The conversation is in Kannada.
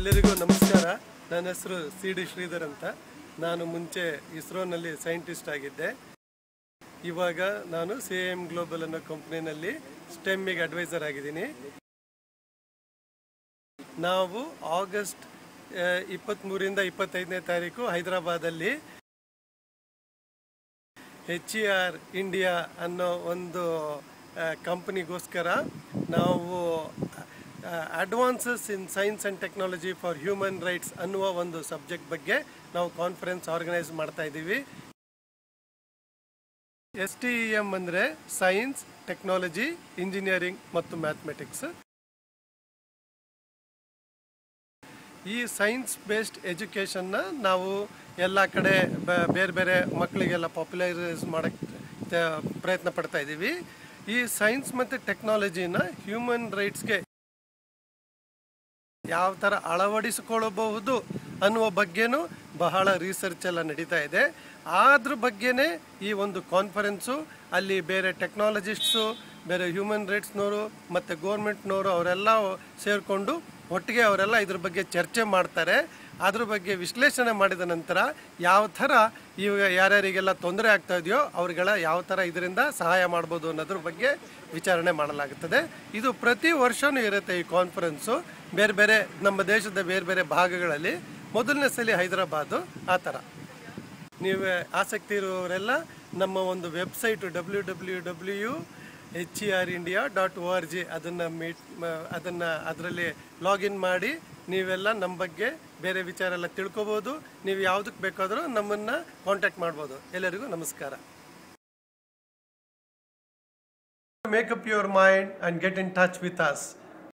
ಎಲ್ಲರಿಗೂ ನಮಸ್ಕಾರ ನನ್ನ ಹೆಸರು ಸಿ ಡಿ ಶ್ರೀಧರ್ ಅಂತ ನಾನು ಮುಂಚೆ ಇಸ್ರೋನಲ್ಲಿ ಸೈಂಟಿಸ್ಟ್ ಆಗಿದ್ದೆ ಇವಾಗ ನಾನು ಸಿ ಎಮ್ ಗ್ಲೋಬಲ್ ಅನ್ನೋ ಕಂಪ್ನಿನಲ್ಲಿ ಸ್ಟೆಮ್ಮಿಗೆ ಅಡ್ವೈಸರ್ ಆಗಿದ್ದೀನಿ ನಾವು ಆಗಸ್ಟ್ ಇಪ್ಪತ್ತ್ಮೂರಿಂದ ಇಪ್ಪತ್ತೈದನೇ ತಾರೀಕು ಹೈದರಾಬಾದಲ್ಲಿ ಎಚ್ ಇ ಆರ್ ಇಂಡಿಯಾ ಅನ್ನೋ ಒಂದು ಕಂಪ್ನಿಗೋಸ್ಕರ ನಾವು advances in science and technology for human rights ಅನ್ನುವ ಒಂದು ಸಬ್ಜೆಕ್ಟ್ ಬಗ್ಗೆ ನಾವು ಕಾನ್ಫರೆನ್ಸ್ ಆರ್ಗನೈಸ್ ಮಾಡ್ತಾ ಇದ್ದೀವಿ ಎಸ್ ಟಿ ಇ ಎಮ್ ಅಂದರೆ ಸೈನ್ಸ್ ಟೆಕ್ನಾಲಜಿ ಇಂಜಿನಿಯರಿಂಗ್ ಮತ್ತು ಮ್ಯಾಥಮೆಟಿಕ್ಸ್ ಈ ಸೈನ್ಸ್ ಬೇಸ್ಡ್ ಎಜುಕೇಷನ್ನ ನಾವು ಎಲ್ಲ ಕಡೆ ಬ- ಬೇರೆ ಬೇರೆ ಮಕ್ಕಳಿಗೆಲ್ಲ ಪಾಪ್ಯುಲರೈಸ್ ಮಾಡೋಕ್ಕೆ ಪ್ರಯತ್ನ ಪಡ್ತಾ ಇದ್ದೀವಿ ಈ ಸೈನ್ಸ್ ಮತ್ತು ಟೆಕ್ನಾಲಜಿನ ಹ್ಯೂಮನ್ ರೈಟ್ಸ್ಗೆ ಯಾವ ಥರ ಅಳವಡಿಸಿಕೊಳ್ಳಬಹುದು ಅನ್ನುವ ಬಗ್ಗೆನೂ ಬಹಳ ರಿಸರ್ಚ್ ಎಲ್ಲ ನಡೀತಾ ಇದೆ ಅದ್ರ ಬಗ್ಗೆನೇ ಈ ಒಂದು ಕಾನ್ಫರೆನ್ಸು ಅಲ್ಲಿ ಬೇರೆ ಟೆಕ್ನಾಲಜಿಸ್ಟ್ಸು ಬೇರೆ ಹ್ಯೂಮನ್ ರೈಟ್ಸ್ನವರು ಮತ್ತು ಗೋರ್ಮೆಂಟ್ನವರು ಅವರೆಲ್ಲ ಸೇರಿಕೊಂಡು ಒಟ್ಟಿಗೆ ಅವರೆಲ್ಲ ಇದ್ರ ಬಗ್ಗೆ ಚರ್ಚೆ ಮಾಡ್ತಾರೆ ಅದ್ರ ಬಗ್ಗೆ ವಿಶ್ಲೇಷಣೆ ಮಾಡಿದ ನಂತರ ಯಾವ ಥರ ಇವಾಗ ಯಾರ್ಯಾರಿಗೆಲ್ಲ ತೊಂದರೆ ಆಗ್ತಾ ಇದೆಯೋ ಅವ್ರಿಗೆಲ್ಲ ಯಾವ ಥರ ಇದರಿಂದ ಸಹಾಯ ಮಾಡ್ಬೋದು ಅನ್ನೋದ್ರ ಬಗ್ಗೆ ವಿಚಾರಣೆ ಮಾಡಲಾಗುತ್ತದೆ ಇದು ಪ್ರತಿ ವರ್ಷವೂ ಇರುತ್ತೆ ಈ ಕಾನ್ಫರೆನ್ಸು ಬೇರೆ ಬೇರೆ ನಮ್ಮ ದೇಶದ ಬೇರೆ ಬೇರೆ ಭಾಗಗಳಲ್ಲಿ ಮೊದಲನೇ ಸಲ ಹೈದರಾಬಾದು ಆ ಥರ ನೀವು ಆಸಕ್ತಿ ಇರುವವರೆಲ್ಲ ನಮ್ಮ ಒಂದು website W W W H E R India dot O R G ಅದನ್ನು ಮೀಟ್ ಅದನ್ನು ಅದರಲ್ಲಿ ಲಾಗಿನ್ ಮಾಡಿ ನೀವೆಲ್ಲ ನಮ್ಮ ಬಗ್ಗೆ ಬೇರೆ ವಿಚಾರ ಎಲ್ಲ ತಿಳ್ಕೊಬೋದು ನೀವು ಯಾವುದಕ್ಕೆ ಬೇಕಾದರೂ ನಮ್ಮನ್ನು ಕಾಂಟ್ಯಾಕ್ಟ್ ಮಾಡ್ಬೋದು ಎಲ್ಲರಿಗೂ ನಮಸ್ಕಾರ make up your mind and get in touch with us